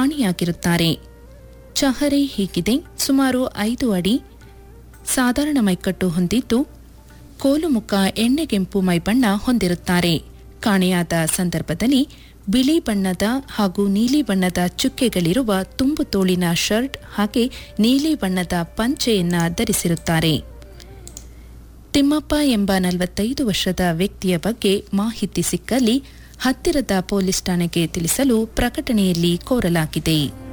ಕಾಣೆಯಾಗಿರುತ್ತಾರೆ ಚಹರೆ ಹೀಗಿದೆ ಸುಮಾರು ಐದು ಅಡಿ ಸಾಧಾರಣ ಮೈಕಟ್ಟು ಹೊಂದಿದ್ದು ಕೋಲುಮುಖ ಎಣ್ಣೆಗೆಂಪು ಮೈಬಣ್ಣ ಹೊಂದಿರುತ್ತಾರೆ ಕಾಣೆಯಾದ ಸಂದರ್ಭದಲ್ಲಿ ಬಿಳಿ ಬಣ್ಣದ ಹಾಗೂ ನೀಲಿ ಬಣ್ಣದ ಚುಕ್ಕೆಗಳಿರುವ ತುಂಬು ತೋಳಿನ ಶರ್ಟ್ ಹಾಗೆ ನೀಲಿ ಬಣ್ಣದ ಪಂಚೆಯನ್ನ ಧರಿಸಿರುತ್ತಾರೆ ತಿಮ್ಮಪ್ಪ ಎಂಬ ನಲವತ್ತೈದು ವರ್ಷದ ವ್ಯಕ್ತಿಯ ಬಗ್ಗೆ ಮಾಹಿತಿ ಸಿಕ್ಕಲ್ಲಿ ಹತ್ತಿರದ ಪೊಲೀಸ್ ಠಾಣೆಗೆ ತಿಳಿಸಲು ಪ್ರಕಟಣೆಯಲ್ಲಿ ಕೋರಲಾಗಿದೆ